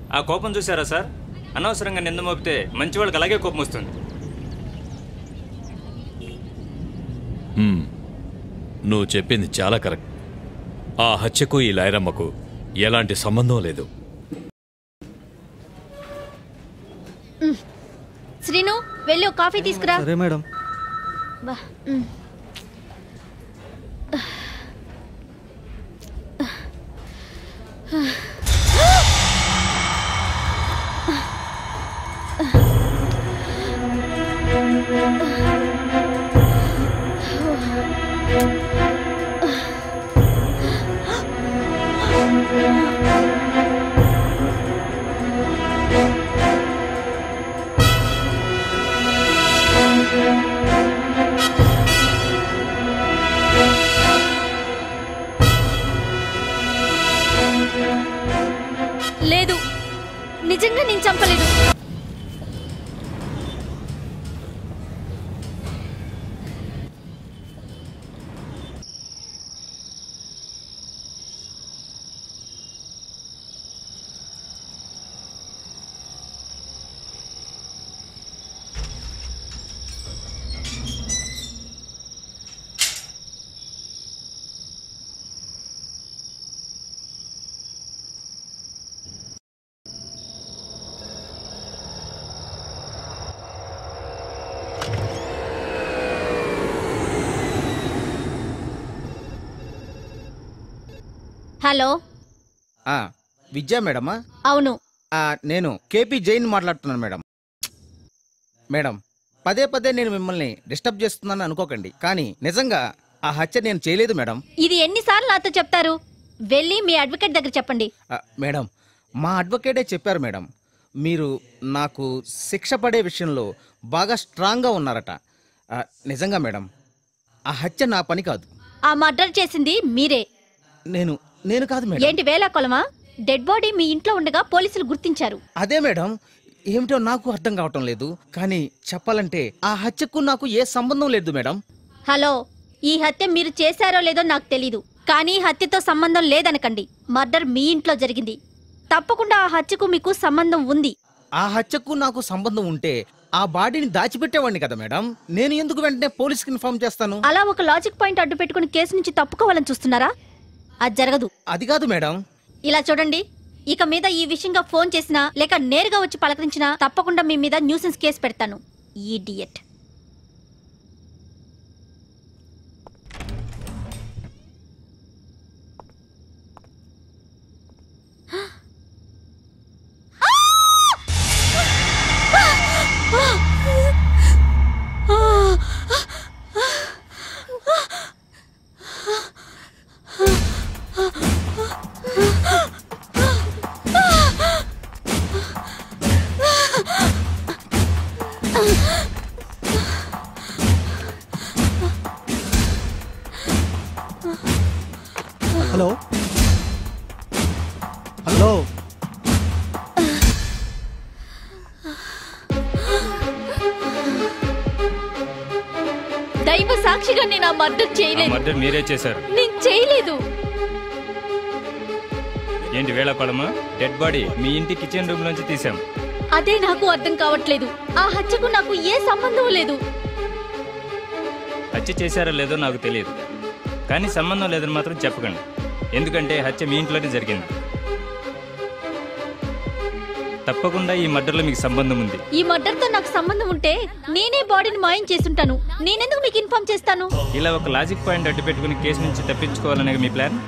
ఆ కోపం చూసారా సార్ అనవసరంగా నింద మోపితే మంచి వాళ్ళకి అలాగే కోపం వస్తుంది హ్మ్. నువ్వు చెప్పింది చాలా కరెక్ట్ ఆ హత్యకు ఈ లైరమ్మకు ఎలాంటి సంబంధం లేదు శ్రీను వెళ్ళి ఒక కాఫీ తీసుకురా సరే మేడం బా, ఉమ్. లేదు నిజంగా నేను చంపలేదు హలో ఆ, విద్యా మేడమా అవును ఆ, నేను కేపీ జైన్ మాట్లాడుతున్నాను మేడం మేడం పదే పదే నేను మిమ్మల్ని డిస్టర్బ్ చేస్తున్నాను అనుకోకండి కానీ నిజంగా ఆ హత్య నేను చేయలేదు మేడం ఇది ఎన్నిసార్లు నాతో చెప్తారు వెళ్ళి మీ అడ్వకేట్ దగ్గర చెప్పండి ఆ, మేడం మా అడ్వకేటే చెప్పారు మేడం మీరు నాకు శిక్ష పడే విషయంలో బాగా స్ట్రాంగ్గా ఉన్నారట ఆ, నిజంగా మేడం ఆ హత్య నా పని కాదు ఆ మర్డర్ చేసింది మీరే నేను నేను కాదు మేడం ఏంటి వేలా కొలమా డెడ్ బాడీ మీ ఇంట్లో ఉండగా పోలీసులు గుర్తించారు అదే మేడం ఏమిటో నాకు అర్థం కావటం లేదు కానీ చెప్పాలంటే ఆ హత్యకు నాకు ఏ సంబంధం లేదు మేడం హలో ఈ హత్య మీరు చేశారో లేదో నాకు తెలీదు కానీ హత్యతో సంబంధం లేదనకండి మర్డర్ మీ ఇంట్లో జరిగింది తప్పకుండా ఆ హత్యకు మీకు సంబంధం ఉంది ఆ హత్యకు నాకు సంబంధం ఉంటే ఆ బాడీని దాచిపెట్టేవాడిని కదా మేడం నేను ఎందుకు వెంటనే పోలీస్కి ఇన్ఫార్మ్ చేస్తాను అలా ఒక లాజిక్ పాయింట్ అడ్డు పెట్టుకుని కేసు నుంచి తప్పుకోవాలని చూస్తున్నారా అది జరగదు అది కాదు మేడం ఇలా చూడండి ఇక మీద ఈ విషయంగా ఫోన్ చేసినా లేక నేరుగా వచ్చి పలకరించినా తప్పకుండా మీ మీద న్యూసెన్స్ కేసు పెడతాను ఈడియట్ హలో హలో దైవ సాక్షిగా నేను ఆ మర్డర్ ఆ చేయలేదు మర్డర్ మీరే చేశారు నేను చేయలేదు ఏంటి వేళ కొలమా డెడ్ బాడీ మీ ఇంటి కిచెన్ రూమ్ నుంచి తీసాం అదే నాకు అర్థం కావట్లేదు ఆ హత్యకు నాకు ఏ సంబంధం లేదు హత్య చేశారో లేదో నాకు తెలియదు కానీ సంబంధం లేదని మాత్రం చెప్పకండి ఎందుకంటే హత్య మీ ఇంట్లోనే జరిగింది తప్పకుండా ఈ మర్డర్లో మీకు సంబంధం ఉంది ఈ మర్డర్ తో నాకు సంబంధం ఉంటే నేనే బాడీని మాయం చేసుంటాను నేనెందుకు మీకు ఇన్ఫార్మ్ చేస్తాను ఇలా ఒక లాజిక్ పాయింట్ అడ్డు పెట్టుకుని కేసు నుంచి తప్పించుకోవాలనే మీ ప్లాన్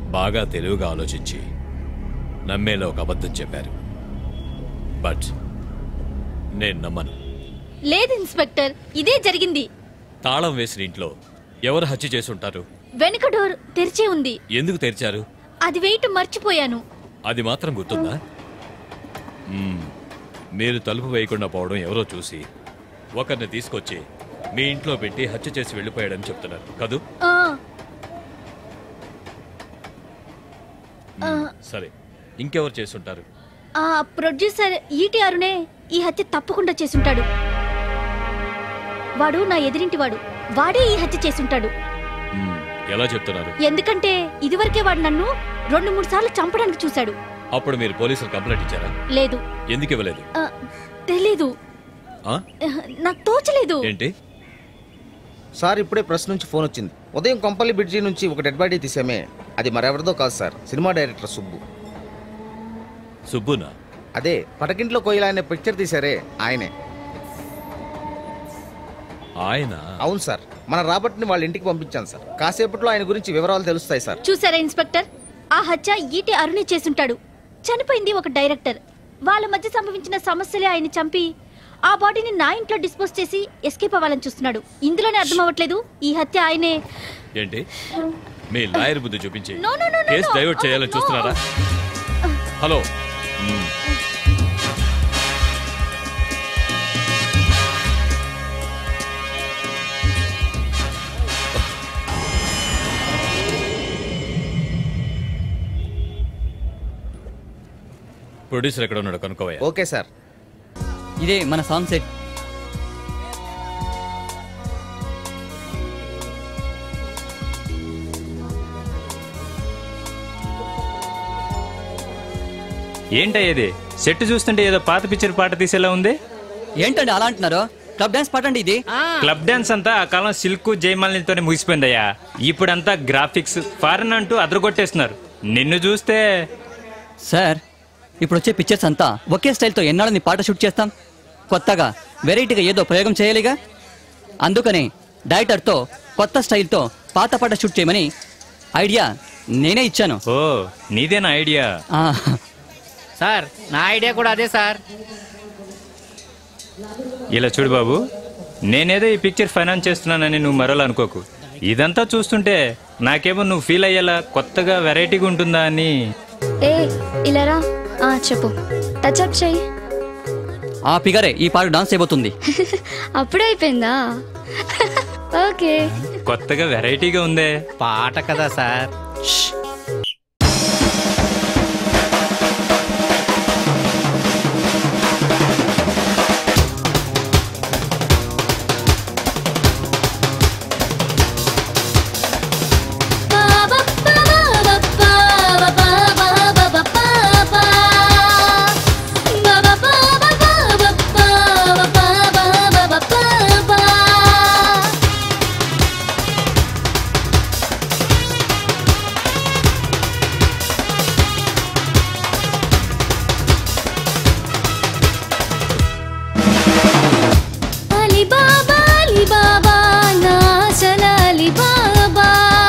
బాగా తెలివిగా ఆలోచించి నమ్మేలా ఒక అబద్ధం చెప్పారు బట్ నేను నమ్మను లేదు ఇన్స్పెక్టర్ ఇదే జరిగింది తాళం వేసిన ఇంట్లో ఎవరు హత్య చేసుంటారు వెనుక డోర్ తెరిచే ఉంది ఎందుకు తెరిచారు అది వేయటం మర్చిపోయాను అది మాత్రం గుర్తుందా మ్మ్. మీరు తలుపు వేయకుండా పోవడం ఎవరో చూసి ఒకరిని తీసుకొచ్చి మీ ఇంట్లో పెట్టి హత్య చేసి వెళ్ళిపోయాడని చెప్తున్నారు కదూ ఆ, మ్మ్. సరే ఇంకెవరు చేసుంటారు ఆ ప్రొడ్యూసర్ ఈటి అరుణే ఈ హత్య తప్పకుండా చేసుంటాడు వాడు నా ఎదిరింటి వాడు వాడే ఈ హత్య చేసుంటాడు మ్మ్. ఎలా చెప్తున్నారు ఎందుకంటే ఇదివరకే వాడు నన్ను రెండు మూడు సార్లు చంపడానికి చూశాడు అప్పుడు మీరు పోలీసులు కంప్లైంట్ ఇచ్చారా లేదు ఎందుకు ఇవ్వలేదు ఆ, తెలీదు ఆ? ఆ, నాకు తోచలేదు ఏంటి సార్ ఇప్పుడే ప్రెస్ నుంచి ఫోన్ వచ్చింది ఉదయం కొంపల్లి బ్రిడ్జి నుంచి ఒక డెడ్ బాడీ తీసామే అది మరెవరిదో కాదు సార్ సినిమా డైరెక్టర్ సుబ్బు సుబ్బునా అదే పటకింట్లో కోయిల అనే పిక్చర్ తీశారే ఆయనే ఆయన అవును సార్ మన రాబర్ట్ని వాళ్ళ ఇంటికి పంపించాను సార్ కాసేపట్లో ఆయన గురించి వివరాలు తెలుస్తాయి సార్ చూసారా ఇన్స్పెక్టర్ ఆ హత్య ఈటి అరుణే చేసుంటాడు చనిపోయింది ఒక డైరెక్టర్ వాళ్ళ మధ్య సంభవించిన సమస్యలే ఆయన చంపి ఆ బాడీని నా ఇంట్లో డిస్పోజ్ చేసి ఎస్కేప్ అవ్వాలని చూస్తున్నాడు ఇందులోనే అర్థం అవ్వట్లేదు ఈ హత్య ఆయనే ఏంటి మీ లాయర్ బుద్ధి చూపించి No, no, no, no, case no. Divert చేయాలని No. చూస్తున్నారా హలో మ్మ్. ప్రొడ్యూసర్ ఎక్కడ ఉన్నాడు కనుక్కోవయ్యా ఓకే సార్ ఇదే మన సాంగ్ సెట్ ఏంటయ్యేది సెట్ చూస్తుంటే ఏదో పాత పిక్చర్ పాట తీసేలా ఉంది ఏంటండి అలా అంటున్నారు క్లబ్ డాన్స్ పాట అండి ఇది క్లబ్ డాన్స్ అంతా ఆ కాలం సిల్క్ జయమాలినితోనే ముగిసిపోయిందయ్యా ఇప్పుడంతా గ్రాఫిక్స్ ఫారెన్ అంటూ అదరగొట్టేస్తున్నారు నిన్ను చూస్తే సార్ ఇప్పుడు వచ్చే పిక్చర్స్ అంతా ఒకే స్టైల్తో ఎన్నాళ్ళని పాట షూట్ చేస్తాం కొత్తగా వెరైటీగా ఏదో ప్రయోగం చేయాలిగా అందుకని డైరెక్టర్తో కొత్త స్టైల్తో పాత పాట షూట్ చేయమని ఐడియా నేనే ఇచ్చాను ఓ నీదేనా ఐడియా ఆ, సార్ నా ఐడియా కూడా అదే సార్ ఇలా చూడు బాబు నేనేదో ఈ పిక్చర్ ఫైనాన్స్ చేస్తున్నానని నువ్వు మరోలా అనుకోకు ఇదంతా చూస్తుంటే నాకేమో నువ్వు ఫీల్ అయ్యేలా కొత్తగా వెరైటీగా ఉంటుందా అని ఏ ఇలారా ఆ, చెప్పు టచ్అప్ చెయ్యి ఆ ఫిగరే ఈ పాట డాన్స్ చేయబోతుంది అప్పుడే అయిపోయిందా ఓకే కొత్తగా వెరైటీగా ఉందే పాట కదా సార్ అలీబాబా అలీబాబా నా చల అలీబాబా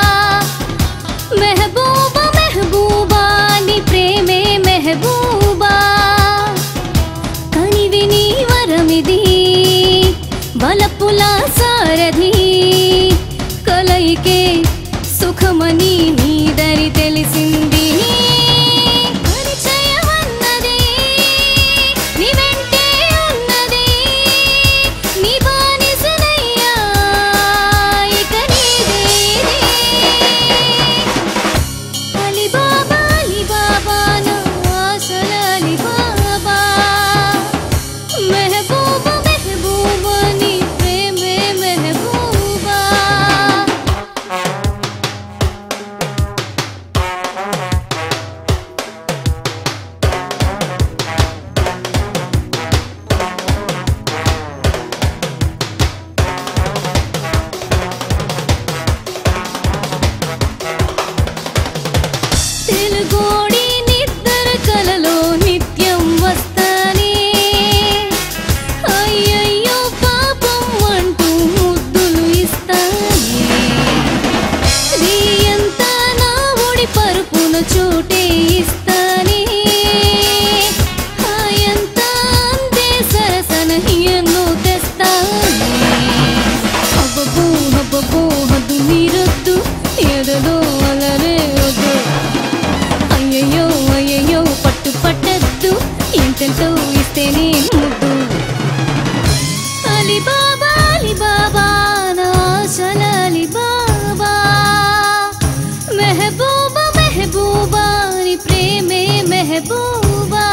మెహబూబా మెహబూబా నీ ప్రేమే మెహబూబా కనివి నీ వరమిది బలపుల సారథి కలయికే సుఖమని నీ దరి తెలిసింది పరిచయమన్నది నీ వెంటే ఉన్నది నీ బానిసనయ్యా ఇక నీదేనే అలీబాబా అలీబాబా నా ఆశల అలీబాబా మెహబూబా మెహబూబా నీ ప్రేమే మెహబూబా చోటే ఇస్తానే హాయంత అంతే సరసన ఎన్నో తెస్తానే హబ్బబో హబ్బబో హద్దు మీరొద్దు ఎదలో అలరే వద్దు అయ్యయ్యో అయ్యయ్యో పట్టు పట్టద్దు ఎంతెంతో ఇస్తేనే ముద్దు అలీబాబా అలీబాబా నా ఆశల అలీబాబా మెహబూబా మెహబూబా నీ ప్రేమే మెహబూబా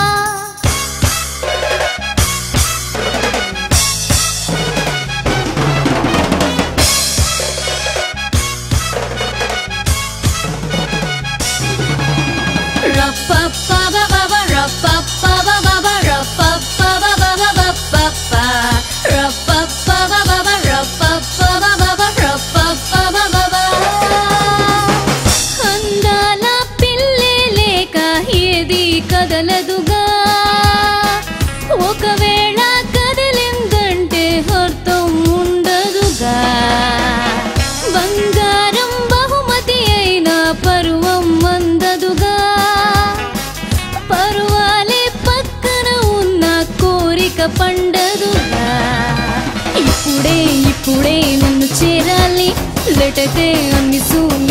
అందాల పిల్లే లేక ఏది కదలదుగా ఒకవేళ కదిలిందంటే అర్థం ఉండదుగా బంగారం బహుమతి అయిన పరువం మందదుగా పరువాలే పక్కన ఉన్న కోరిక పండదుగా ఇప్పుడే ఇప్పుడే నన్ను చేరాలి లేటైతే అన్ని శూన్యం